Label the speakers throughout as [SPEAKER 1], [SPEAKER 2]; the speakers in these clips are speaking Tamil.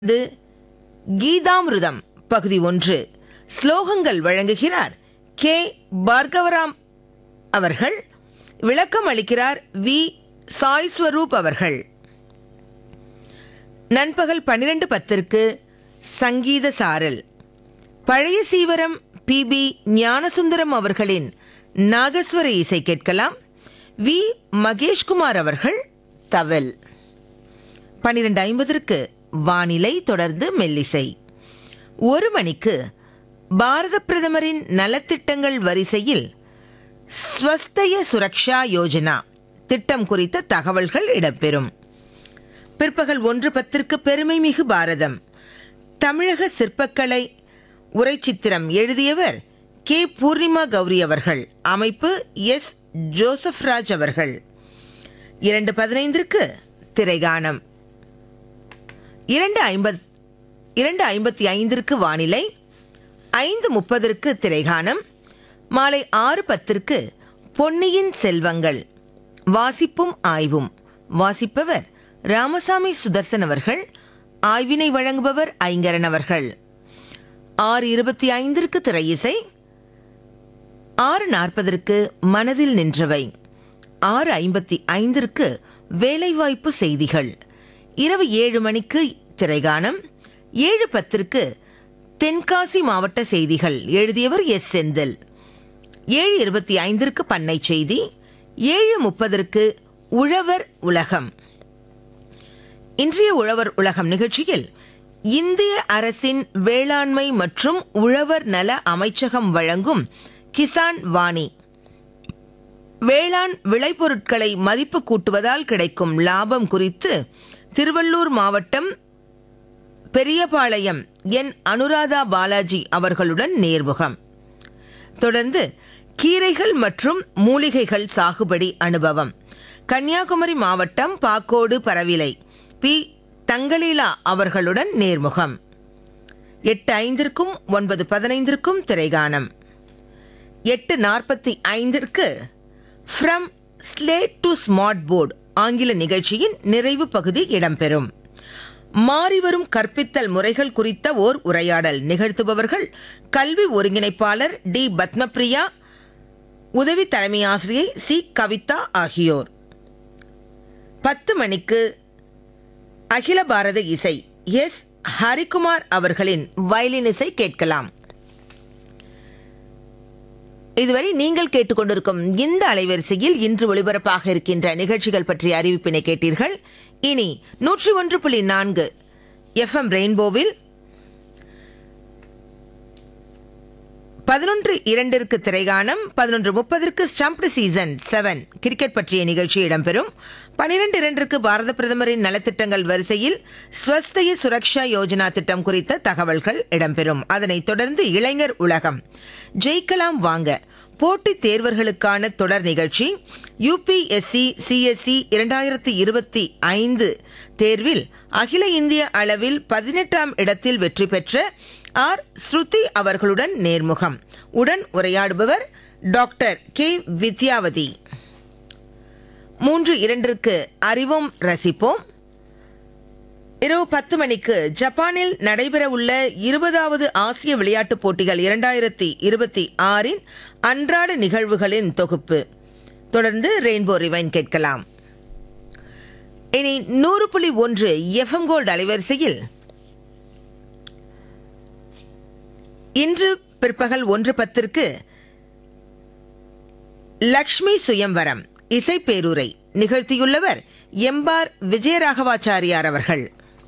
[SPEAKER 1] இது கீதாமிருதம் பகுதி ஒன்று ஸ்லோகங்கள் வழங்குகிறார் கே பார்கவராம் அவர்கள் விளக்கம் அளிக்கிறார் வி சாய் ஸ்வரூப் அவர்கள் நண்பகல் பன்னிரண்டு பத்திற்கு சங்கீத சாரல் பழைய சீவரம் பி பி ஞானசுந்தரம் அவர்களின் நாகஸ்வர இசை கேட்கலாம் வி மகேஷ்குமார் அவர்கள் தவல் பன்னிரண்டு ஐம்பதற்கு வானிலை தொடர்ந்து மெல்லிசை ஒரு மணிக்கு பாரத பிரதமரின் நலத்திட்டங்கள் வரிசையில் ஸ்வஸ்தய சுரக்ஷா யோஜனா திட்டம் குறித்த தகவல்கள் இடம்பெறும் பிற்பகல் ஒன்று பத்திற்கு பெருமை மிகு பாரதம் தமிழக சிற்பக்கலை உரைச்சித்திரம் எழுதியவர் கே பூர்ணிமா கௌரி அவர்கள் அமைப்பு எஸ் ஜோசப்ராஜ் அவர்கள் இரண்டு பதினைந்திற்கு திரைகானம் இரண்டு ஐம்பத் இரண்டு ஐம்பத்தி ஐந்திற்கு வானிலை ஐந்து முப்பதற்கு திரைகானம் மாலை ஆறு பத்திற்கு பொன்னியின் செல்வங்கள் வாசிப்பும் ஆய்வும் வாசிப்பவர் ராமசாமி சுதர்சன் அவர்கள் ஆய்வினை வழங்குபவர் ஐங்கரன் அவர்கள் ஆறு இருபத்தி ஐந்திற்கு திரையிசை ஆறு நாற்பதற்கு மனதில் நின்றவை ஆறு ஐம்பத்தி ஐந்திற்கு வேலைவாய்ப்பு செய்திகள் இரவு ஏழு மணிக்கு திரைகானம் ஏழு பத்திற்கு தென்காசி மாவட்ட செய்திகள் எழுதியவர் எஸ் செந்தில் ஏழு இருபத்தி ஐந்திற்கு பண்ணை செய்தி ஏழு முப்பதற்கு உழவர் உலகம் இன்றைய உழவர் உலகம் நிகழ்ச்சியில் இந்திய அரசின் வேளாண்மை மற்றும் உழவர் நல அமைச்சகம் வழங்கும் கிசான் வாணி வேளாண் விளைபொருட்களை மதிப்பு கூட்டுவதால் கிடைக்கும் லாபம் குறித்து திருவள்ளூர் மாவட்டம் பெரியபாளையம் என் அனுராதா பாலாஜி அவர்களுடன் நேர்முகம் தொடர்ந்து கீரைகள் மற்றும் மூலிகைகள் சாகுபடி அனுபவம் கன்னியாகுமரி மாவட்டம் பாக்கோடு பரவிலை பி தங்களீலா அவர்களுடன் நேர்முகம் எட்டு ஐந்திற்கும் ஒன்பது பதினைந்திற்கும் திரைகானம் எட்டு நாற்பத்தி ஐந்திற்கு from slate to smart board ஆங்கில நிகழ்ச்சியின் நிறைவு பகுதி இடம்பெறும் மாறிவரும் கற்பித்தல் முறைகள் குறித்த ஓர் உரையாடல் நிகழ்த்துபவர்கள் கல்வி ஒருங்கிணைப்பாளர் டி பத்மபிரியா உதவி தலைமை ஆசிரியை சி கவிதா ஆகியோர் பத்து மணிக்கு அகில பாரத இசை எஸ் ஹரிகுமார் அவர்களின் வயலின் இசை கேட்கலாம் இதுவரை நீங்கள் கேட்டுக்கொண்டிருக்கும் இந்த அலைவரிசையில் இன்று ஒளிபரப்பாக இருக்கின்ற நிகழ்ச்சிகள் பற்றிய அறிவிப்பினை கேட்டீர்கள் இனி நூற்றி ஒன்று புள்ளி நான்கு எஃப்எம் ரெயின்போவில் பதினொன்று இரண்டிற்கு திரைகானம் பதினொன்று முப்பதற்கு ஸ்டம்ப்டு சீசன் செவன் கிரிக்கெட் பற்றிய நிகழ்ச்சி இடம்பெறும் பனிரெண்டு இரண்டிற்கு பாரத பிரதமரின் நலத்திட்டங்கள் வரிசையில் ஸ்வஸ்தய சுரக்ஷா யோஜனா திட்டம் குறித்த தகவல்கள் இடம்பெறும் அதனைத் தொடர்ந்து இளைஞர் உலகம் ஜெயிக்கலாம் வாங்க போட்டித் தேர்வர்களுக்கான தொடர் நிகழ்ச்சி யூபிஎஸ்சி சிஎஸ்சி இரண்டாயிரத்தி இருபத்தி ஐந்து தேர்வில் அகில இந்திய அளவில் பதினெட்டாம் இடத்தில் வெற்றி பெற்ற ஆர் ஸ்ருதி அவர்களுடன் நேர்முகம் உடன் உரையாடுபவர் டாக்டர் கே வித்யாவதி மூன்று இரண்டிற்கு அறிவோம் ரசிப்போம் இரவு பத்து மணிக்கு ஜப்பானில் நடைபெறவுள்ள இருபதாவது ஆசிய விளையாட்டுப் போட்டிகள் இரண்டாயிரத்தி இருபத்தி ஆறின் அன்றாட நிகழ்வுகளின் தொகுப்பு தொடர்ந்து ரெயின்போ ரிவைன் கேட்கலாம் இனி நூறு புள்ளி ஒன்று எஃப்எம் கோல்டு அலைவரிசையில் இன்று பிற்பகல் ஒன்று பத்திற்கு லக்ஷ்மி சுயம்வரம் இசை பேருரை நிகழ்த்தியுள்ளவர் எம்பார் விஜயராகவாச்சாரியார் அவர்கள்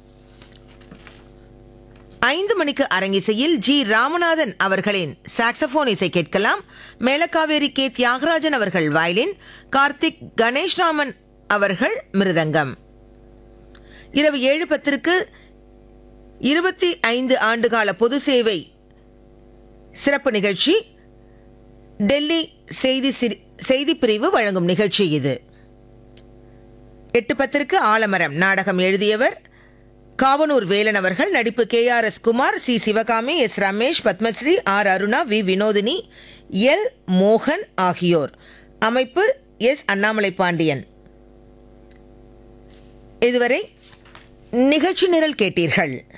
[SPEAKER 1] ஐந்து மணிக்கு அரங்கிசையில் ஜி ராமநாதன் அவர்களின் சாக்ஸபோன் இசை கேட்கலாம் மேலக்காவேரி கே தியாகராஜன் அவர்கள் வயலின் கார்த்திக் கணேஷ்ராமன் அவர்கள் மிருதங்கம் இரவு ஏழு பத்திற்கு இருபத்தி ஐந்து ஆண்டுகால பொது சேவை சிறப்பு நிகழ்ச்சி டெல்லி செய்தி சிரி- செய்தி பிரிவு வழங்கும் நிகழ்ச்சி இது எட்டு பத்திற்கு ஆலமரம் நாடகம் எழுதியவர் காவனூர் வேலன் அவர்கள் நடிப்பு K R S Kumar C Sivakami S Ramesh Padmashri R Aruna V Vinodhini L மோகன் ஆகியோர் அமைப்பு எஸ் அண்ணாமலை பாண்டியன் இதுவரை நிகழ்ச்சி நிரல் கேட்டீர்கள்